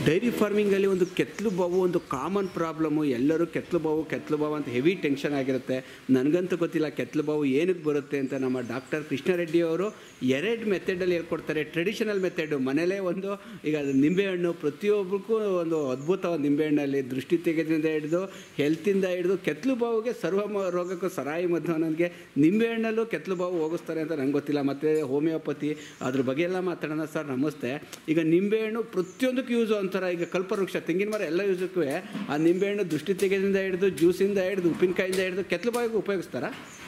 Dairy ಫಾರ್ಮಿಂಗಲ್ಲಿ ಒಂದು ಕೆತ್ತಲು ಬಾವು ಒಂದು ಕಾಮನ್ ಪ್ರಾಬ್ಲಮ್ಮು ಎಲ್ಲರೂ ಕೆತ್ತಲು ಬಾವು ಕೆತ್ತಲು ಬಾವು ಅಂತ ಹೆವಿ ಟೆನ್ಷನ್ ಆಗಿರುತ್ತೆ ನನಗಂತೂ ಗೊತ್ತಿಲ್ಲ ಕೆತ್ತಲು ಬಾವು ಏನಕ್ಕೆ ಬರುತ್ತೆ ಅಂತ ನಮ್ಮ ಡಾಕ್ಟರ್ ಕೃಷ್ಣರೆಡ್ಡಿ ಅವರು ಎರಡು ಮೆಥಡಲ್ಲಿ ಹೇಳ್ಕೊಡ್ತಾರೆ ಟ್ರೆಡಿಷನಲ್ ಮೆಥಡು ಮನೇಲೇ ಒಂದು ಈಗ ಅದು ನಿಂಬೆಹಣ್ಣು ಪ್ರತಿಯೊಬ್ಬರಿಗೂ ಒಂದು ಅದ್ಭುತವಾದ ನಿಂಬೆಹಣ್ಣಲ್ಲಿ ದೃಷ್ಟಿ ತೆಗೆದಿಂದ ಹಿಡಿದು ಹೆಲ್ತಿಂದ ಹಿಡಿದು ಕೆತ್ತಲು ಬಾವಿಗೆ ಸರ್ವ ಮ- ರೋಗಕ್ಕೂ ಸರಾಯಿ ಮದ್ದು ನನಗೆ ನಿಂಬೆಹಣ್ಣಲ್ಲೂ ಕೆತ್ತಲು ಬಾವು ಹೋಗಿಸ್ತಾರೆ ಅಂತ ನಂಗೆ ಗೊತ್ತಿಲ್ಲ ಮತ್ತು ಹೋಮಿಯೋಪತಿ ಅದ್ರ ಬಗ್ಗೆ ಎಲ್ಲ ಮಾತಾಡೋಣ ಸರ್ ನಮಸ್ತೆ ಈಗ ನಿಂಬೆಹಣ್ಣು ಪ್ರತಿಯೊಂದಕ್ಕೂ ಯೂಸು ಅಂತಾರೆ ಈಗ ಕಲ್ಪವೃಕ್ಷ ತೆಂಗಿನ ಮರ ಎಲ್ಲ ಯೂಸಕ್ಕೂ ಆ ನಿಂಬೆಹಣ್ಣು ದೃಷ್ಟಿ ತೆಗೆದಿಂದ ಹಿಡಿದು ಜ್ಯೂಸಿಂದ ಹಿಡಿದು ಉಪ್ಪಿನಕಾಯಿಂದ ಹಿಡಿದು ಕೆತ್ತಲು ಬಾವಿಗೆ ಉಪಯೋಗಿಸ್ತಾರಾ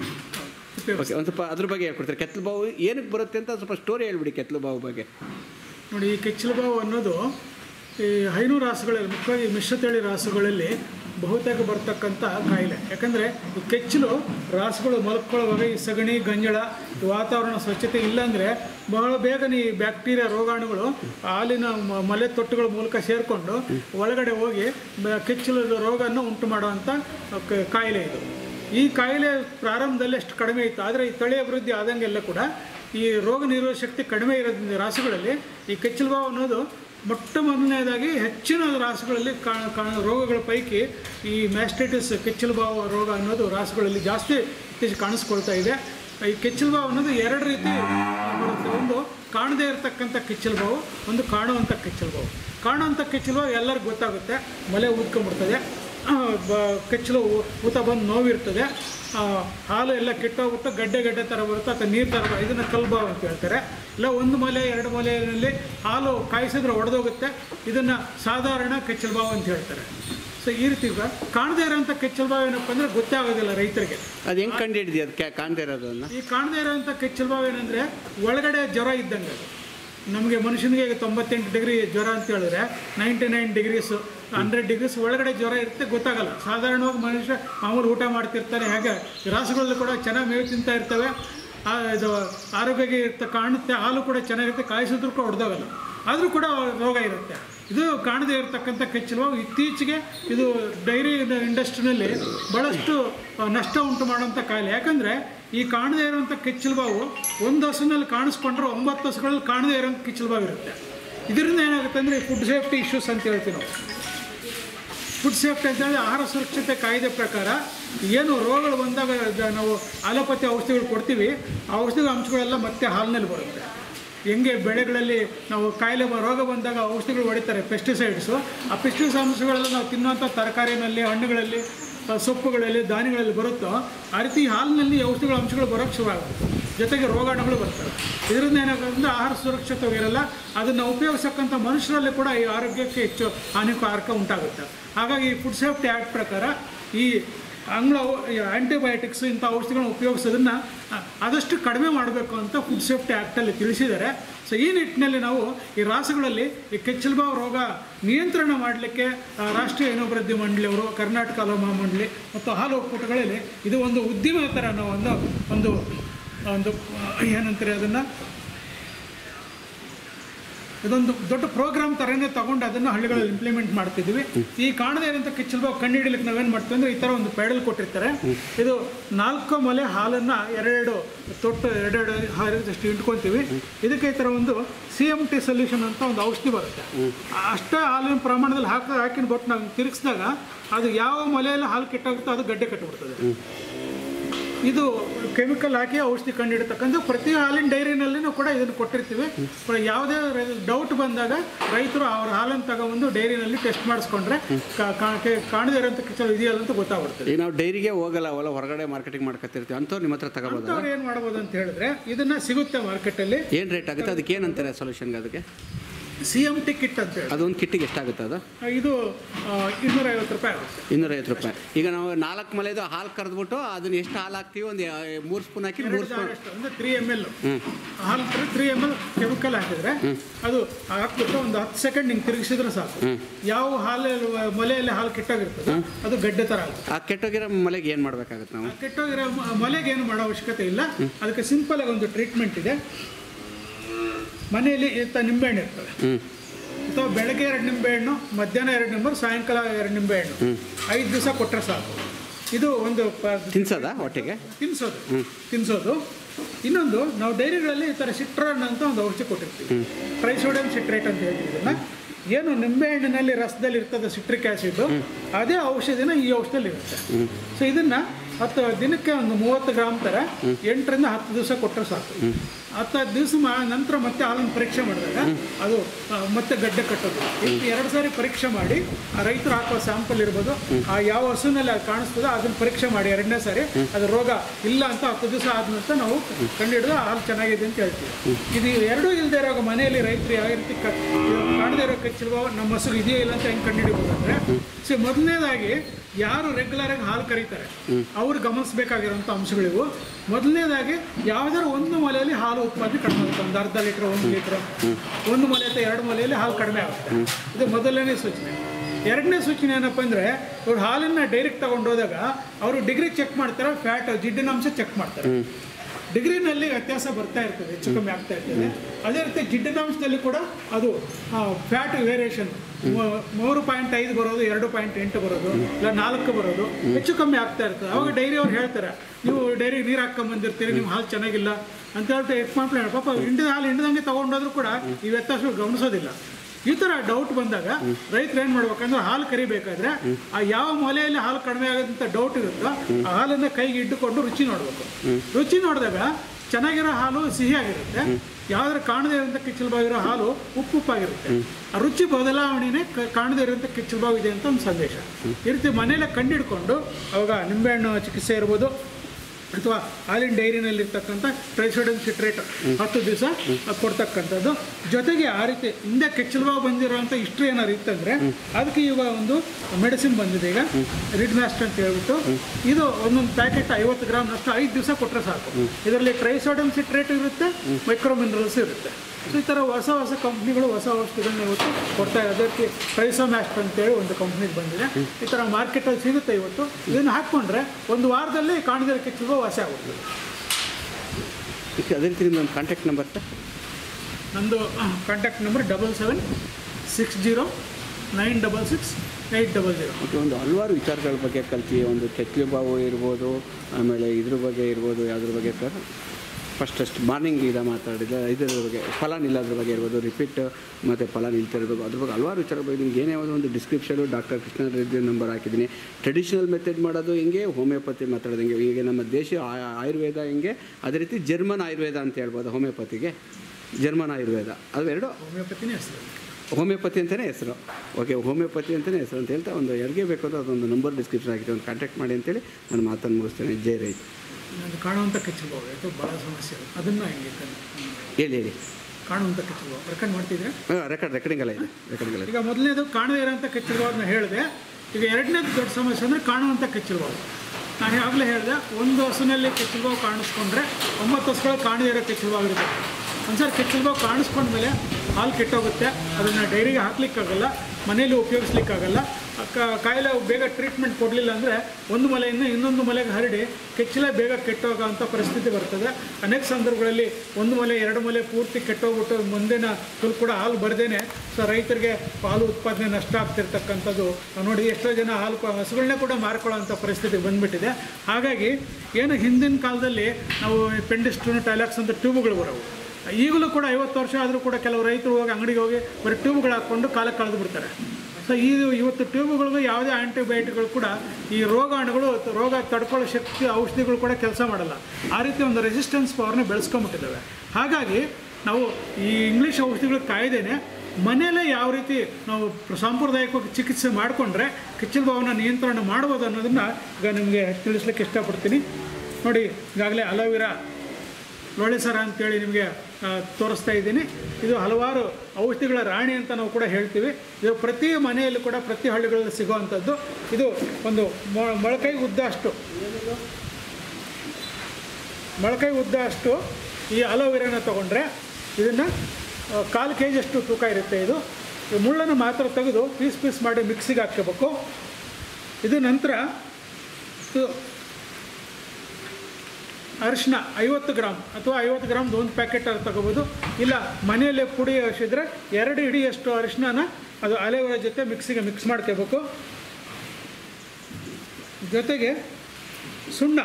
ಓಕೆ ಒಂದು ಸ್ವಲ್ಪ ಅದ್ರ ಬಗ್ಗೆ ಹೇಳ್ಕೊಡ್ತಾರೆ ಕೆತ್ತಲು ಬಾವು ಏನಕ್ಕೆ ಬರುತ್ತೆ ಅಂತ ಸ್ವಲ್ಪ ಸ್ಟೋರಿ ಹೇಳ್ಬಿಡಿ ಕೆತ್ತಲು ಬಾವು ಬಗ್ಗೆ ನೋಡಿ ಈ ಕೆಚ್ಚಲುಬಾವು ಅನ್ನೋದು ಈ ಹೈನು ರಾಸುಗಳಲ್ಲಿ ಮುಖ್ಯವಾಗಿ ಮಿಶ್ರತಳಿ ರಾಸುಗಳಲ್ಲಿ ಬಹುತೇಕ ಬರ್ತಕ್ಕಂಥ ಕಾಯಿಲೆ ಯಾಕಂದರೆ ಈ ಕೆಚ್ಚಲು ರಾಸುಗಳು ಮಲ್ಕೊಳ್ಳುವಾಗ ಈ ಸಗಣಿ ಗಂಜಳ ಈ ವಾತಾವರಣ ಸ್ವಚ್ಛತೆ ಇಲ್ಲಾಂದರೆ ಬಹಳ ಬೇಗನೆ ಈ ಬ್ಯಾಕ್ಟೀರಿಯಾ ರೋಗಾಣುಗಳು ಹಾಲಿನ ಮ- ಮಲೆ ತೊಟ್ಟುಗಳ ಮೂಲಕ ಸೇರಿಕೊಂಡು ಒಳಗಡೆ ಹೋಗಿ ಬ- ಕೆಚ್ಚಲು ರೋಗವನ್ನು ಉಂಟು ಮಾಡುವಂಥ ಕ- ಕಾಯಿಲೆ ಇದು ಈ ಕಾಯಿಲೆ ಪ್ರಾರಂಭದಲ್ಲಿ ಅಷ್ಟು ಕಡಿಮೆ ಇತ್ತು ಆದರೆ ಈ ತಳಿ ಅಭಿವೃದ್ಧಿ ಆದಂಗೆಲ್ಲ ಕೂಡ ಈ ರೋಗ ನಿರೋಧಕ ಶಕ್ತಿ ಕಡಿಮೆ ಇರೋದ್ರಿಂದ ರಾಸುಗಳಲ್ಲಿ ಈ ಕೆಚ್ಚಲುಬಾವು ಅನ್ನೋದು ಮೊಟ್ಟ ಮೊದಲನೇದಾಗಿ ಹೆಚ್ಚಿನ ರಾಸುಗಳಲ್ಲಿ ಕಾಣ ಕಾಣ ರೋಗಗಳ ಪೈಕಿ ಈ ಮ್ಯಾಸ್ಟೈಟಿಸ್ ಕೆಚ್ಚಲುಬಾವು ರೋಗ ಅನ್ನೋದು ರಾಸುಗಳಲ್ಲಿ ಜಾಸ್ತಿ ಇತ್ತೀಚೆಗೆ ಕಾಣಿಸ್ಕೊಳ್ತಾ ಇದೆ ಈ ಕೆಚ್ಚಲುಬಾವು ಅನ್ನೋದು ಎರಡು ರೀತಿ ಬರುತ್ತೆ ಒಂದು ಕಾಣದೇ ಇರತಕ್ಕಂಥ ಕೆಚ್ಚಲುಬಾವು ಒಂದು ಕಾಣುವಂಥ ಕೆಚ್ಚಲುಬಾವು ಕಾಣುವಂಥ ಕೆಚ್ಚಲುಬಾವು ಎಲ್ಲರಿಗೂ ಗೊತ್ತಾಗುತ್ತೆ ಮಲೆ ಊದ್ಕೊಂಡ್ಬಿಡ್ತದೆ ಆ, ಬ ಕೆಚ್ಚಲು ಊ- ಊತ ಬಂದು ನೋವಿರ್ತದೆ ಆ, ಹಾಲು ಎಲ್ಲ ಕೆಟ್ಟೋಗ್ಬಿಟ್ಟು ಗಡ್ಡೆ ಗಡ್ಡೆ ಥರ ಬರುತ್ತೆ ಅಥವಾ ನೀರು ಥರ ಬರುತ್ತೆ. ಇದನ್ನು ಕಲ್ಬಾವ್ ಅಂತ ಹೇಳ್ತಾರೆ ಇಲ್ಲ ಒಂದು ಮೊಲೆ ಎರಡು ಮೊಲೆಯಲ್ಲಿ ಹಾಲು ಕಾಯಿಸಿದ್ರೆ ಒಡೆದೋಗುತ್ತೆ ಇದನ್ನು ಸಾಧಾರಣ ಕೆಚ್ಚಲುಬಾವು ಅಂತ ಹೇಳ್ತಾರೆ ಸೊ ಈ ರೀತಿ ಈಗ ಕಾಣದೇ ಇರೋಂಥ ಕೆಚ್ಚಲುಬಾವು ಏನಪ್ಪ ಅಂದರೆ ಗೊತ್ತೇ ಆಗೋದಿಲ್ಲ ರೈತರಿಗೆ ಅದು ಹೆಂಗೆ ಕಂಡು ಹಿಡಿದಿ ಅದು ಕಾಣದೇ ಇರೋದನ್ನು ಈ ಕಾಣದೇ ಇರೋಂಥ ಕೆಚ್ಚಲುಬಾವು ಏನಂದರೆ ಒಳಗಡೆ ಜ್ವರ ಇದ್ದಂಗೆ ಅದು ನಮಗೆ ಮನುಷ್ಯನಿಗೆ ಈಗ ತೊಂಬತ್ತೆಂಟು ಡಿಗ್ರಿ ಜ್ವರ ಅಂತ ಹೇಳಿದ್ರೆ ninety nine degrees hundred degrees ಒಳಗಡೆ ಜ್ವರ ಇರುತ್ತೆ ಗೊತ್ತಾಗಲ್ಲ ಸಾಧಾರಣವಾಗಿ ಮನುಷ್ಯ ಮಾಮೂಲು ಊಟ ಮಾಡ್ತಿರ್ತಾನೆ ಹಾಗೆ ಈ ರಾಸುಗಳಲ್ಲೂ ಕೂಡ ಚೆನ್ನಾಗಿ ಮೇವು ತಿಂತಾ ಇರ್ತವೆ ಆ, ಇದು ಆರೋಗ್ಯಕ್ಕೆ ಇರ್ತ ಕಾಣುತ್ತೆ ಹಾಲು ಕೂಡ ಚೆನ್ನಾಗಿರುತ್ತೆ ಕಾಯಿಸಿದ್ರು ಕೂಡ ಹೊಡೆದೋಗಲ್ಲ ಆದರೂ ಕೂಡ ರೋಗ ಇರುತ್ತೆ ಇದು ಕಾಣದೇ ಇರತಕ್ಕಂಥ ಕೆಚ್ಚಲು ಇತ್ತೀಚೆಗೆ ಇದು ಡೈರಿ ಇಂಡಸ್ಟ್ರಿನಲ್ಲಿ ಭಾಳಷ್ಟು ಆ, ನಷ್ಟ ಉಂಟು ಮಾಡುವಂಥ ಕಾಯಿಲೆ ಯಾಕಂದರೆ ಈ ಕಾಣದೇ ಇರುವಂಥ ಕೆಚ್ಚಲುಬಾವು ಒಂದು ಹಸುನಲ್ಲಿ ಕಾಣಿಸ್ಕೊಂಡ್ರೆ ಒಂಬತ್ತು ಹಸುಗಳಲ್ಲಿ ಕಾಣದೇ ಇರೋಂಥ ಕೆಚ್ಚಲುಬಾವು ಇರುತ್ತೆ ಇದರಿಂದ ಏನಾಗುತ್ತೆ ಅಂದರೆ ಫುಡ್ ಸೇಫ್ಟಿ ಇಶ್ಯೂಸ್ ಅಂತ ಹೇಳ್ತೀವಿ ನಾವು ಫುಡ್ ಸೇಫ್ಟಿ ಅಂತೇಳಿ ಆಹಾರ ಸುರಕ್ಷತೆ ಕಾಯ್ದೆ ಪ್ರಕಾರ ಏನು ರೋಗಗಳು ಬಂದಾಗ ಜ- ನಾವು ಅಲೋಪತಿ ಔಷಧಿಗಳು ಕೊಡ್ತೀವಿ ಆ ಔಷಧಿ ಅಂಶಗಳೆಲ್ಲ ಮತ್ತೆ ಹಾಲಿನಲ್ಲಿ ಬರುತ್ತೆ ಹೆಂಗೆ ಬೆಳೆಗಳಲ್ಲಿ ನಾವು ಕಾಯಿಲೆ ಬ- ರೋಗ ಬಂದಾಗ ಔಷಧಿಗಳು ಹೊಡಿತಾರೆ ಪೆಸ್ಟಿಸೈಡ್ಸು ಆ ಪೆಸ್ಟಿಸೈಡ್ ಅಂಶಗಳೆಲ್ಲ ನಾವು ತಿನ್ನುವಂಥ ತರಕಾರಿನಲ್ಲಿ ಹಣ್ಣುಗಳಲ್ಲಿ ಆ, ಸೊಪ್ಪುಗಳಲ್ಲಿ ಧಾನ್ಯಗಳಲ್ಲಿ ಬರುತ್ತೋ ಆ ರೀತಿ ಈ ಹಾಲಿನಲ್ಲಿ ಔಷಧಿಗಳ ಅಂಶಗಳು ಬರೋಕ್ಕೆ ಶುರುವಾಗುತ್ತೆ ಜೊತೆಗೆ ರೋಗಾಣುಗಳು ಬರ್ತವೆ ಇದರಿಂದ ಏನಾಗುತ್ತೆ ಅಂದರೆ ಆಹಾರ ಸುರಕ್ಷಿತವಿರಲ್ಲ ಅದನ್ನು ಉಪಯೋಗಿಸಕ್ಕಂಥ ಮನುಷ್ಯರಲ್ಲಿ ಕೂಡ ಈ ಆರೋಗ್ಯಕ್ಕೆ ಹೆಚ್ಚು ಹಾನಿಕಾರಕ ಉಂಟಾಗುತ್ತೆ ಹಾಗಾಗಿ ಈ ಫುಡ್ ಸೇಫ್ಟಿ ಆ್ಯಕ್ಟ್ ಪ್ರಕಾರ ಈ ಆಂಗ್ಲ ಆ್ಯಂಟಿಬಯೋಟಿಕ್ಸ್ ಇಂಥ ಔಷಧಿಗಳನ್ನ ಉಪಯೋಗಿಸೋದನ್ನು ಆ, ಆದಷ್ಟು ಕಡಿಮೆ ಮಾಡಬೇಕು ಅಂತ ಫುಡ್ ಸೇಫ್ಟಿ ಆ್ಯಕ್ಟಲ್ಲಿ ತಿಳಿಸಿದ್ದಾರೆ ಸೊ ಈ ನಿಟ್ಟಿನಲ್ಲಿ ನಾವು ಈ ರಾಸುಗಳಲ್ಲಿ ಈ ಕೆಚ್ಚಲುಬಾವು ರೋಗ ನಿಯಂತ್ರಣ ಮಾಡಲಿಕ್ಕೆ ರಾಷ್ಟ್ರೀಯ ಹೈನೋಭಿವೃದ್ಧಿ ಮಂಡಳಿಯವರು ಕರ್ನಾಟಕ ಹಾಲು ಮಂಡಳಿ ಮತ್ತು ಹಾಲು ಒಕ್ಕೂಟಗಳಲ್ಲಿ ಇದು ಒಂದು ಉದ್ಯಮ ಥರ ನಾವು ಒಂದು ಒಂದು ಒಂದು ಆ, ಏನಂತಾರೆ ಅದನ್ನು ಇದೊಂದು ದೊಡ್ಡ ಪ್ರೋಗ್ರಾಮ್ ಥರನೇ ತಗೊಂಡು ಅದನ್ನು ಹಳ್ಳಿಗಳಲ್ಲಿ ಇಂಪ್ಲಿಮೆಂಟ್ ಮಾಡ್ತಿದ್ವಿ ಈ ಕಾಣದೇ ಇರೋಂಥ ಕಿಚ್ಚಲ್ಬಾವು ಕಂಡು ಹಿಡಿಲಿಕ್ಕೆ ನಾವೇನು ಮಾಡ್ತೀವಿ ಅಂದರೆ ಈ ಥರ ಒಂದು ಪೆಡಲ್ ಕೊಟ್ಟಿರ್ತಾರೆ ಇದು ನಾಲ್ಕು ಮೊಲೆ ಹಾಲನ್ನು ಎರಡೆರಡು ತೊಟ್ಟು ಎರಡೆರಡು ಹಾರಿದಷ್ಟು ಇಟ್ಕೊತೀವಿ ಇದಕ್ಕೆ ಈ ಥರ ಒಂದು ಸಿ ಎಮ್ ಟಿ ಸೊಲ್ಯೂಷನ್ ಅಂತ ಒಂದು ಔಷಧಿ ಬರುತ್ತೆ ಅಷ್ಟೇ ಹಾಲಿನ ಪ್ರಮಾಣದಲ್ಲಿ ಹಾಕಿ ಹಾಕಿನ ಬಟ್ ನಾವು ತಿರುಗಿಸಿದಾಗ ಅದು ಯಾವ ಮೊಲೆಯಲ್ಲಿ ಹಾಲು ಕೆಟ್ಟೋಗುತ್ತೋ ಅದು ಗಡ್ಡೆ ಕಟ್ಟಿಬಿಡ್ತದೆ ಇದು ಕೆಮಿಕಲ್ ಹಾಕಿ ಔಷಧಿ ಕಂಡಿಡ್ತಕ್ಕಂಥ ಪ್ರತಿ ಹಾಲಿನ ಡೈರಿನಲ್ಲಿನೂ ಕೂಡ ಇದನ್ನು ಕೊಟ್ಟಿರ್ತೀವಿ ಪ್ರ- ಯಾವುದೇ ಡೌಟ್ ಬಂದಾಗ ರೈತರು ಅವ್ರ ಹಾಲನ್ನು ತಗೊಂಬಂದು ಡೈರಿನಲ್ಲಿ ಟೆಸ್ಟ್ ಮಾಡಿಸ್ಕೊಂಡ್ರೆ ಕಾ- ಕಾ- ಕೆ- ಕಾಣದೇ ಇರೋಂಥ ಕಿಚ್ಚಲು ಇದೆಯಲ್ಲ ಅಂತ ಗೊತ್ತಾಗ್ಬಿಡ್ತದೆ ಈಗ ನಾವು ಡೈರಿಗೆ ಹೋಗಲ್ಲ ಅವೆಲ್ಲ ಹೊರಗಡೆ ಮಾರ್ಕೆಟಿಂಗ್ ಮಾಡ್ಕೊತಿರ್ತೀವಿ ಅಂಥವ್ರು ನಿಮ್ಮ ಹತ್ರ ತಗೋಬೋದಲ್ಲ ಅವ್ರು ಏನು ಮಾಡ್ಬೋದು ಅಂತ ಹೇಳಿದ್ರೆ ಇದನ್ನ ಸಿಗುತ್ತೆ ಮಾರ್ಕೆಟಲ್ಲಿ ಏನು ರೇಟ್ ಆಗುತ್ತೆ ಅದಕ್ಕೆ ಏನಂತಾರೆ ಸೊಲ್ಯೂಷನ್ಗೆ ಅದಕ್ಕೆ ಸಿ ಎಮ್ ಟಿ ಕಿಟ್ ಅಂತ ಹೇಳಿ ಅದೊಂದು ಕಿಟ್ಟಿಗೆ ಎಷ್ಟಾಗುತ್ತೆ ಅದು ಇದು ಇನ್ನೂರೈವತ್ತು ರೂಪಾಯಿ ಆಗುತ್ತೆ ಇನ್ನೂರೈವತ್ತು ರೂಪಾಯಿ ಈಗ ನಾವು ನಾಲ್ಕು ಮಲೆದು ಹಾಲು ಕರೆದ್ಬಿಟ್ಟು ಅದನ್ನ ಎಷ್ಟು ಹಾಲು ಹಾಕ್ತೀವಿ ಒಂದು ಮೂರು ಸ್ಪೂನ್ ಹಾಕಿ ಮೂರು ಸ್ಪೂನ್ ಅಷ್ಟು ಅಂದರೆ ತ್ರೀ ಎಮ್ ಎಲ್ ಹ್ಞೂ ಹಾಲು ತ್ರೀ ಎಮ್ ಎಲ್ ಕೆಮಿಕಲ್ ಹಾಕಿದ್ರೆ ಅದು ಹಾಕ್ಬಿಟ್ಟು ಒಂದು ಹತ್ತು ಸೆಕೆಂಡ್ ಹಿಂಗೆ ತಿರುಗಿಸಿದ್ರೆ ಸಾಕು ಯಾವ ಹಾಲಲ್ಲಿ ಮೊಲೆಯಲ್ಲಿ ಹಾಲು ಕೆಟ್ಟೋಗಿರ್ತದೆ ಅದು ಗಡ್ಡೆ ಥರ ಆಗುತ್ತೆ ಆ ಕೆಟ್ಟೋಗಿರೋ ಮಲೆಗೆ ಏನು ಮಾಡ್ಬೇಕಾಗುತ್ತೆ ನಾವು ಆ ಕೆಟ್ಟೋಗಿರೋ ಮ- ಮೊಲೆಗೆ ಏನು ಮಾಡೋ ಅವಶ್ಯಕತೆ ಇಲ್ಲ ಅದಕ್ಕೆ ಸಿಂಪಲ್ ಆಗಿ ಒಂದು ಟ್ರೀಟ್ಮೆಂಟ್ ಇದೆ ಮನೆಯಲ್ಲಿ ಇಂಥ ನಿಂಬೆಹಣ್ಣು ಇರ್ತವೆ ಹ್ಞೂ ಅಥವಾ ಬೆಳಗ್ಗೆ ಎರಡು ನಿಂಬೆಹಣ್ಣು ಮಧ್ಯಾಹ್ನ ಎರಡು ನಿಂಬೆ ಸಾಯಂಕಾಲ ಎರಡು ನಿಂಬೆಹಣ್ಣು ಐದು ದಿವಸ ಕೊಟ್ಟರೆ ಸಾಕು ಇದು ಒಂದು ಪ ತಿನ್ಸೋದಾ ಹೊಟ್ಟೆಗೆ ತಿನ್ನಿಸೋದು ತಿನ್ನಿಸೋದು ಇನ್ನೊಂದು ನಾವು ಡೈರಿಗಳಲ್ಲಿ ಈ ಥರ ಸಿಟ್ರಾನ್ ಅಂತ ಒಂದು ಔಷಧಿ ಕೊಟ್ಟಿರ್ತೀವಿ ಟ್ರೈಸೋಡಿಯಂ ಸಿಟ್ರೇಟ್ ಅಂತ ಹೇಳ್ತೀವಿ ಇದನ್ನು ಏನು ನಿಂಬೆಹಣ್ಣಿನಲ್ಲಿ ರಸದಲ್ಲಿ ಇರ್ತದೆ ಸಿಟ್ರಿಕ್ ಆ್ಯಸಿಡ್ ಅದೇ ಔಷಧಿನ ಈ ಔಷಧದಲ್ಲಿ ಇರುತ್ತೆ ಸೊ ಇದನ್ನ ಹತ್ತು ದಿನಕ್ಕೆ ಒಂದು ಮೂವತ್ತು ಗ್ರಾಮ್ ಥರ ಎಂಟರಿಂದ ಹತ್ತು ದಿವಸ ಕೊಟ್ಟರೆ ಸಾಕು ಹತ್ತು ಹತ್ತು ದಿವಸ ಮಾ ನಂತರ ಮತ್ತೆ ಹಾಲನ್ನು ಪರೀಕ್ಷೆ ಮಾಡಿದಾಗ ಅದು ಆ, ಮತ್ತೆ ಗಡ್ಡೆ ಕಟ್ಟೋದು ಇದು ಎರಡು ಸಾರಿ ಪರೀಕ್ಷೆ ಮಾಡಿ ಆ ರೈತರು ಹಾಕೋ ಸ್ಯಾಂಪಲ್ ಇರ್ಬೋದು ಆ ಯಾವ ಹಸುನಲ್ಲಿ ಅದು ಕಾಣಿಸ್ತದೋ ಅದನ್ನ ಪರೀಕ್ಷೆ ಮಾಡಿ ಎರಡನೇ ಸಾರಿ ಅದು ರೋಗ ಇಲ್ಲ ಅಂತ ಹತ್ತು ದಿವಸ ಆದ ನಂತರ ನಾವು ಕಂಡುಹಿಡಿದು ಆ ಹಾಲು ಚೆನ್ನಾಗಿದೆ ಅಂತ ಹೇಳ್ತೀವಿ ಇದು ಎರಡೂ ಇಲ್ಲದೆ ಇರೋ ಮನೆಯಲ್ಲಿ ರೈತರು ಯಾವ ರೀತಿ ಕ- ಕಾಣದೇ ಇರೋ ಕಚ್ಚಿಲ್ವೋ ನಮ್ಮ ಹಸುರು ಇದೆಯೋ ಇಲ್ಲ ಅಂತ ಹೆಂಗೆ ಕಂಡುಹಿಡಿಬೋದು ಅಂದರೆ ಸೊ ಮೊದಲನೇದಾಗಿ ಯಾರು ರೆಗ್ಯುಲರ್ ಆಗಿ ಹಾಲು ಕರೀತಾರೆ ಅವ್ರು ಗಮನಿಸಬೇಕಾಗಿರೋಂಥ ಅಂಶಗಳಿವು ಮೊದಲನೇದಾಗಿ ಯಾವ್ದಾದ್ರು ಒಂದು ಮೊಲೆಯಲ್ಲಿ ಹಾಲು ಉತ್ಪಾದನೆ ಕಡಿಮೆ ಆಗುತ್ತೆ ಒಂದು ಅರ್ಧ ಲೀಟ್ರ್ ಒಂದು ಲೀಟ್ರ್ ಒಂದು ಮೊಲೆ ಅಥವಾ ಎರಡು ಮೊಲೆಯಲ್ಲಿ ಹಾಲು ಕಡಿಮೆ ಆಗುತ್ತೆ ಇದು ಮೊದಲನೇ ಸೂಚನೆ ಎರಡನೇ ಸೂಚನೆ ಏನಪ್ಪ ಅಂದರೆ ಇವ್ರು ಹಾಲನ್ನು ಡೈರೆಕ್ಟ್ ತಗೊಂಡು ಹೋದಾಗ ಅವರು ಡಿಗ್ರಿ ಚೆಕ್ ಮಾಡ್ತಾರೆ ಫ್ಯಾಟ್ ಜಿಡ್ಡಿನ ಅಂಶ ಚೆಕ್ ಮಾಡ್ತಾರೆ ಡಿಗ್ರಿನಲ್ಲಿ ವ್ಯತ್ಯಾಸ ಬರ್ತಾ ಇರ್ತದೆ ಹೆಚ್ಚು ಕಮ್ಮಿ ಆಗ್ತಾ ಇರ್ತದೆ ಅದೇ ರೀತಿ ಜಿಡ್ಡಿನಾಂಶದಲ್ಲಿ ಕೂಡ ಅದು ಫ್ಯಾಟ್ ವೇರಿಯೇಷನ್ ಮೂರು ಪಾಯಿಂಟ್ ಐದು ಬರೋದು ಎರಡು ಪಾಯಿಂಟ್ ಎಂಟು ಬರೋದು ಇಲ್ಲ ನಾಲ್ಕು ಬರೋದು ಹೆಚ್ಚು ಕಮ್ಮಿ ಆಗ್ತಾ ಇರ್ತದೆ ಅವಾಗ ಡೈರಿ ಅವ್ರು ಹೇಳ್ತಾರೆ ನೀವು ಡೈರಿ ನೀರು ಹಾಕೊಂಡ್ ಬಂದಿರ್ತೀರಿ ನಿಮ್ಮ ಹಾಲು ಚೆನ್ನಾಗಿಲ್ಲ ಅಂತ ಹೇಳ್ತಾ ಎಕ್ಸಾಂಪಲ್ ಪಾಪ ಹಿಂಡಿದ ಹಾಲು ಹಿಂಡಿದಂಗೆ ತಗೊಂಡೋದ್ರು ಕೂಡ ಈ ವ್ಯತ್ಯಾಸ ಗಮನಿಸೋದಿಲ್ಲ ಈ ಥರ ಡೌಟ್ ಬಂದಾಗ ರೈತರು ಏನು ಮಾಡ್ಬೇಕಂದ್ರೆ ಹಾಲು ಕರಿಬೇಕಾದ್ರೆ ಆ ಯಾವ ಮೊಲೆಯಲ್ಲಿ ಹಾಲು ಕಡಿಮೆ ಆಗೋದಂತ ಡೌಟ್ ಇರುತ್ತೋ ಆ ಹಾಲನ್ನು ಕೈಗೆ ಇಟ್ಟುಕೊಂಡು ರುಚಿ ನೋಡಬೇಕು ರುಚಿ ನೋಡಿದಾಗ ಚೆನ್ನಾಗಿರೋ ಹಾಲು ಸಿಹಿಯಾಗಿರುತ್ತೆ ಯಾವ್ದಾರು ಕಾಣದೇ ಇರೋಂಥ ಕಿಚ್ಚಲ್ಬಾವಿರೋ ಹಾಲು ಉಪ್ಪು ಉಪ್ಪಾಗಿರುತ್ತೆ ಆ ರುಚಿ ಬದಲಾವಣೆನೇ ಕ- ಕಾಣದೇ ಇರೋಂಥ ಕಿಚ್ಚಲ್ಬಾವು ಇದೆ ಅಂತ ಒಂದು ಸಂದೇಶ ಈ ರೀತಿ ಮನೆಯಲ್ಲೇ ಕಂಡಿಡ್ಕೊಂಡು ಅವಾಗ ನಿಂಬೆಹಣ್ಣು ಚಿಕಿತ್ಸೆ ಇರ್ಬೋದು ಅಥವಾ ಹಾಲಿನ ಡೈರಿನಲ್ಲಿರ್ತಕ್ಕಂಥ ಟ್ರೈಸೋಡಿಯಂ ಸಿಟ್ರೇಟ್ ಹತ್ತು ದಿವಸ ಕೊಡ್ತಕ್ಕಂಥದ್ದು ಜೊತೆಗೆ ಆ ರೀತಿ ಹಿಂದೆ ಕೆಚ್ಚಲುವಾಗ ಬಂದಿರೋಂಥ ಹಿಸ್ಟ್ರಿ ಏನಾದ್ರು ಇತ್ತಂದ್ರೆ ಅದಕ್ಕೆ ಇವಾಗ ಒಂದು ಮೆಡಿಸಿನ್ ಬಂದಿದೆ ಈಗ ರಿಡ್ ಮ್ಯಾಸ್ಟ್ ಅಂತ ಹೇಳ್ಬಿಟ್ಟು ಇದು ಒಂದೊಂದು ಪ್ಯಾಕೆಟ್ ಐವತ್ತು ಗ್ರಾಮ್ನಷ್ಟು ಐದು ದಿವಸ ಕೊಟ್ಟರೆ ಸಾಕು ಇದರಲ್ಲಿ ಟ್ರೈಸೋಡಿಯಂ ಸಿಟ್ರೇಟ್ ಇರುತ್ತೆ ಮೈಕ್ರೋ ಮಿನರಲ್ಸ್ ಇರುತ್ತೆ ಸೊ ಈ ಥರ ಹೊಸ ಹೊಸ ಕಂಪ್ನಿಗಳು ಹೊಸ ಔಷಧಿಗಳನ್ನ ಇವತ್ತು ಕೊಡ್ತಾ ಇದೆ ಅದಕ್ಕೆ ಟ್ರೈಸೋಮ್ಯಾಸ್ಟ್ ಅಂತೇಳಿ ಒಂದು ಕಂಪ್ನಿಗೆ ಬಂದಿದೆ ಈ ಥರ ಮಾರ್ಕೆಟಲ್ಲಿ ಸಿಗುತ್ತೆ ಇವತ್ತು ಇದನ್ನು ಹಾಕ್ಕೊಂಡ್ರೆ ಒಂದು ವಾರದಲ್ಲಿ ಕಾಣದಿರೋ ಕೆಚ್ಚಲು ವಾಸಿ ಆಗುತ್ತೆ ಈಗ ಅದೇ ರೀತಿ ನಿಮ್ಮೊಂದು ಕಾಂಟ್ಯಾಕ್ಟ್ ನಂಬರ್ ಸರ್ ನಂದು contact number double seven six zero nine double six eight double zero ಮತ್ತು ಒಂದು ಹಲವಾರು ವಿಚಾರಗಳ ಬಗ್ಗೆ ಕಲ್ತೀವಿ ಒಂದು ಕೆತ್ತಲು ಬಾವು ಇರ್ಬೋದು ಆಮೇಲೆ ಇದ್ರ ಬಗ್ಗೆ ಇರ್ಬೋದು ಯಾವುದ್ರ ಬಗ್ಗೆ ಸರ್ ಫಸ್ಟ್ ಅಷ್ಟು ಮಾರ್ನಿಂಗ್ ಇದ ಮಾತಾಡಿದ ಇದ್ರ ಬಗ್ಗೆ ಫಲ ನಿಲ್ಲೋದ್ರ ಬಗ್ಗೆ ಇರ್ಬೋದು ರಿಪೀಟ್ ಮತ್ತು ಫಲ ನಿಲ್ತಿರ್ಬೇಕು ಅದ್ರ ಬಗ್ಗೆ ಹಲವಾರು ವಿಚಾರ ಬಗ್ಗೆ ನಿಮ್ಗೆ ಏನೇ ಯಾವುದೋ ಒಂದು description doctor Krishna Reddy number ಹಾಕಿದ್ದೀನಿ ಟ್ರೆಡಿಷನಲ್ ಮೆಥಡ್ ಮಾಡೋದು ಹಿಂಗೆ ಹೋಮಿಯೋಪತಿ ಮಾತಾಡೋದು ಹಿಂಗೆ ಈಗ ನಮ್ಮ ದೇಶ ಆ- ಆಯುರ್ವೇದ ಹಿಂಗೆ ಅದೇ ರೀತಿ ಜರ್ಮನ್ ಆಯುರ್ವೇದ ಅಂತ ಹೇಳ್ಬೋದು ಹೋಮಿಯೋಪತಿಗೆ ಜರ್ಮನ್ ಆಯುರ್ವೇದ ಅವೆರಡು ಹೋಮಿಯೋಪತಿನೇ ಹೆಸರು ಹೋಮಿಯೋಪತಿ ಅಂತಲೇ ಹೆಸರು ಓಕೆ ಹೋಮಿಯೋಪತಿ ಅಂತಲೇ ಹೆಸರು ಅಂತ ಹೇಳ್ತಾ ಒಂದು ಯಾರಿಗೆ ಬೇಕು ಅಂದ್ರೆ ಅದೊಂದು ನಂಬರ್ ಡಿಸ್ಕ್ರಿಪ್ಷನ್ ಹಾಕಿದೆ ಒಂದು ಕಾಂಟ್ಯಾಕ್ಟ್ ಮಾಡಿ ಅಂತೇಳಿ ನಾನು ಮಾತನ್ನು ಮುಗಿಸ್ತೇನೆ ಜೈ ರೈಟ್ ನಾನು ಕಾಣುವಂಥ ಕೆಚ್ಚಲು ಇದು ಭಾಳ ಸಮಸ್ಯೆ ಇದೆ ಅದನ್ನು ಹೆಂಗೆ ಹೇಳಿ ಹೇಳಿ ಕಾಣುವಂಥ ಕೆಚ್ಚಲು ರೆಕಮೆಂಡ್ ಮಾಡ್ತಿದ್ರೆ ರೆಕಾರ್ಡ್ ರೆಕಾರ್ಡಿಂಗ್ ಎಲ್ಲ ಇದೆ ರೆಕಾರ್ಡಿಂಗ್ ಎಲ್ಲ ಇದೆ ಈಗ ಮೊದಲನೇದು ಕಾಣದೇ ಇರೋಂಥ ಕೆಚ್ಚಲುಬಾವನ್ನ ಹೇಳಿದೆ ಈಗ ಎರಡನೇದು ದೊಡ್ಡ ಸಮಸ್ಯೆ ಅಂದರೆ ಕಾಣುವಂಥ ಕೆಚ್ಚಲುಬಾವು ನಾನು ಆಗಲೇ ಹೇಳಿದೆ ಒಂದು ಹಸುನಲ್ಲಿ ಕೆಚ್ಚಲುಬಾವು ಕಾಣಿಸ್ಕೊಂಡ್ರೆ ಒಂಬತ್ತು ಹಸುಗಳು ಕಾಣದೇ ಇರೋ ಕೆಚ್ಚಲುಬಾವು ಇರುತ್ತೆ ಒಂದ್ಸರಿ ಕೆಚ್ಚಲುಬಾವು ಕಾಣಿಸ್ಕೊಂಡ್ಮೇಲೆ ಹಾಲು ಕೆಟ್ಟೋಗುತ್ತೆ ಅದನ್ನು ಡೈರಿಗೆ ಹಾಕ್ಲಿಕ್ಕಾಗಲ್ಲ ಮನೆಯಲ್ಲಿ ಉಪಯೋಗಿಸ್ಲಿಕ್ಕಾಗಲ್ಲ ಆ ಕ- ಕಾಯಿಲೆ ಬೇಗ ಟ್ರೀಟ್ಮೆಂಟ್ ಕೊಡಲಿಲ್ಲ ಅಂದರೆ ಒಂದು ಮಲೆಯಿಂದ ಇನ್ನೊಂದು ಮಲೆಗೆ ಹರಡಿ ಕೆಚ್ಚಲೇ ಬೇಗ ಕೆಟ್ಟೋಗೋ ಅಂಥ ಪರಿಸ್ಥಿತಿ ಬರ್ತದೆ ಅನೇಕ ಸಂದರ್ಭಗಳಲ್ಲಿ ಒಂದು ಮಲೆ ಎರಡು ಮಲೆ ಪೂರ್ತಿ ಕೆಟ್ಟೋಗ್ಬಿಟ್ಟು ಮುಂದಿನ ತುಲ್ ಕೂಡ ಹಾಲು ಬರ್ದೇನೆ ಸೊ ರೈತರಿಗೆ ಹಾಲು ಉತ್ಪಾದನೆ ನಷ್ಟ ಆಗ್ತಿರ್ತಕ್ಕಂಥದ್ದು ನಾವು ನೋಡಿ ಎಷ್ಟೋ ಜನ ಹಾಲು ಕ- ಹಸುಗಳನ್ನೇ ಕೂಡ ಮಾರ್ಕೊಳ್ಳೋ ಅಂಥ ಪರಿಸ್ಥಿತಿ ಬಂದ್ಬಿಟ್ಟಿದೆ ಹಾಗಾಗಿ ಏನು ಹಿಂದಿನ ಕಾಲದಲ್ಲಿ ನಾವು ಪೆಂಡಿಸ್ಟೂನು ಟೈಲಾಕ್ಸ್ ಅಂತ ಟ್ಯೂಬ್ಗಳು ಬರೋವು ಈಗಲೂ ಕೂಡ ಐವತ್ತು ವರ್ಷ ಆದರೂ ಕೂಡ ಕೆಲವು ರೈತರು ಹೋಗಿ ಅಂಗಡಿಗೆ ಹೋಗಿ ಬರೀ ಟ್ಯೂಬ್ಗಳು ಹಾಕ್ಕೊಂಡು ಕಾಲ ಕಳೆದು ಬಿಡ್ತಾರೆ ಸೊ ಈ ಇವತ್ತು ಟ್ಯೂಬ್ಗಳಿಗೂ ಯಾವುದೇ ಆಂಟಿಬಯೋಟಿಕ್ಗಳು ಕೂಡ ಈ ರೋಗಾಣುಗಳು ಅಥವಾ ರೋಗ ತಡ್ಕೊಳ್ಳೋ ಶಕ್ತಿ ಔಷಧಿಗಳು ಕೂಡ ಕೆಲಸ ಮಾಡಲ್ಲ ಆ ರೀತಿ ಒಂದು ರೆಸಿಸ್ಟೆನ್ಸ್ ಪವರ್ನ ಬೆಳೆಸ್ಕೊಂಬಿಟ್ಟಿದ್ದಾವೆ ಹಾಗಾಗಿ ನಾವು ಈ ಇಂಗ್ಲೀಷ್ ಔಷಧಿಗಳು ಕಾಯ್ದೇನೆ ಮನೆಯಲ್ಲೇ ಯಾವ ರೀತಿ ನಾವು ಸಾಂಪ್ರದಾಯಿಕವಾಗಿ ಚಿಕಿತ್ಸೆ ಮಾಡಿಕೊಂಡ್ರೆ ಕಿಚ್ಚಲ್ ಭಾವನ ನಿಯಂತ್ರಣ ಮಾಡ್ಬೋದು ಅನ್ನೋದನ್ನು ಈಗ ನಿಮಗೆ ತಿಳಿಸ್ಲಿಕ್ಕೆ ಇಷ್ಟಪಡ್ತೀನಿ ನೋಡಿ ಈಗಾಗಲೇ ಅಲೋವಿರಾ ಲೋಳೆ ಸರ ಅಂತೇಳಿ ನಿಮಗೆ ಆ, ತೋರಿಸ್ತಾ ಇದ್ದೀನಿ ಇದು ಹಲವಾರು ಔಷಧಿಗಳ ರಾಣಿ ಅಂತ ನಾವು ಕೂಡ ಹೇಳ್ತೀವಿ ಇದು ಪ್ರತಿ ಮನೆಯಲ್ಲೂ ಕೂಡ ಪ್ರತಿ ಹಳ್ಳಿಗಳಲ್ಲಿ ಸಿಗುವಂಥದ್ದು ಇದು ಒಂದು ಮೊಳ- ಮೊಳಕೈ ಉದ್ದ ಅಷ್ಟು ಮೊಳಕೈ ಉದ್ದ ಅಷ್ಟು ಈ ಅಲೋವೆರಾನ ತೊಗೊಂಡ್ರೆ ಇದನ್ನು ಕಾಲು ಕೆ ಜಿಯಷ್ಟು ತೂಕ ಇರುತ್ತೆ ಇದು ಈ ಮುಳ್ಳನ್ನು ಮಾತ್ರ ತೆಗೆದು ಪೀಸ್ ಪೀಸ್ ಮಾಡಿ ಮಿಕ್ಸಿಗೆ ಹಾಕ್ಕೋಬೇಕು ಇದು ನಂತರ ಇದು ಅರಿಶಿನ ಐವತ್ತು ಗ್ರಾಮ್ ಅಥವಾ ಐವತ್ತು ಗ್ರಾಮ್ದು ಒಂದು ಪ್ಯಾಕೆಟ್ ಅದು ತಗೋಬೋದು ಇಲ್ಲ ಮನೆಯಲ್ಲೇ ಪುಡಿ ಹಸಿದ್ರೆ ಎರಡು ಇಡಿಯಷ್ಟು ಅರಿಶಿನ ಅದು ಅಲೆವರ ಜೊತೆ ಮಿಕ್ಸಿಗೆ ಮಿಕ್ಸ್ ಮಾಡ್ಕೋಬೇಕು ಜೊತೆಗೆ ಸುಣ್ಣ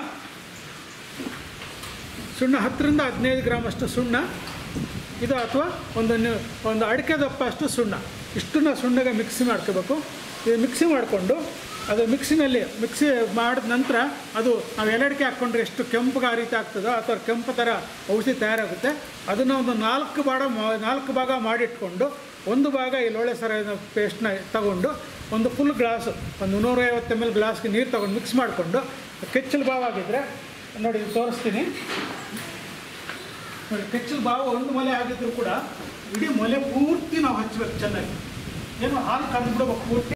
ಸುಣ್ಣ ಹತ್ತರಿಂದ ಹದಿನೈದು ಗ್ರಾಮ್ ಅಷ್ಟು ಸುಣ್ಣ ಇದು ಅಥವಾ ಒಂದು ನಿ- ಒಂದು ಅಡಿಕೆ ದಪ್ಪ ಅಷ್ಟು ಸುಣ್ಣ ಇಷ್ಟನ್ನ ಸುಣ್ಣಗೆ ಮಿಕ್ಸಿ ಮಾಡ್ಕೋಬೇಕು ಇದು ಮಿಕ್ಸಿ ಮಾಡಿಕೊಂಡು ಅದು ಮಿಕ್ಸಿನಲ್ಲಿ ಮಿಕ್ಸಿ ಮಾಡಿದ ನಂತರ ಅದು ನಾವು ಎಲೆಡಿಕೆ ಹಾಕ್ಕೊಂಡ್ರೆ ಎಷ್ಟು ಕೆಂಪುಗೆ ಆ ರೀತಿ ಆಗ್ತದೋ ಆ ಥರ ಕೆಂಪು ಥರ ಔಷಧಿ ತಯಾರಾಗುತ್ತೆ ಅದನ್ನು ಒಂದು ನಾಲ್ಕು ಭಾಗ ಮಾ- ನಾಲ್ಕು ಭಾಗ ಮಾಡಿಟ್ಕೊಂಡು ಒಂದು ಭಾಗ ಈ ಲೋಳೆ ಸರ ಪೇಸ್ಟ್ನ ತಗೊಂಡು ಒಂದು ಫುಲ್ ಗ್ಲಾಸು ಒಂದು ನೂರೈವತ್ತು ಎಮ್ ಎಲ್ ಗ್ಲಾಸ್ಗೆ ನೀರು ತೊಗೊಂಡು ಮಿಕ್ಸ್ ಮಾಡಿಕೊಂಡು ಕೆಚ್ಚಲು ಬಾವ್ ಆಗಿದ್ದರೆ ನೋಡಿ ಇದು ತೋರಿಸ್ತೀನಿ ನೋಡಿ ಕೆಚ್ಚಲು ಬಾವು ಒಂದು ಮೊಲೆ ಆಗಿದ್ರು ಕೂಡ ಇಡೀ ಮೊಲೆ ಪೂರ್ತಿ ನಾವು ಹಚ್ಚಬೇಕು ಚೆನ್ನಾಗಿ ಏನು ಹಾಲು ಕರೆದು ಬಿಡ್ಬೇಕು ಪೂರ್ತಿ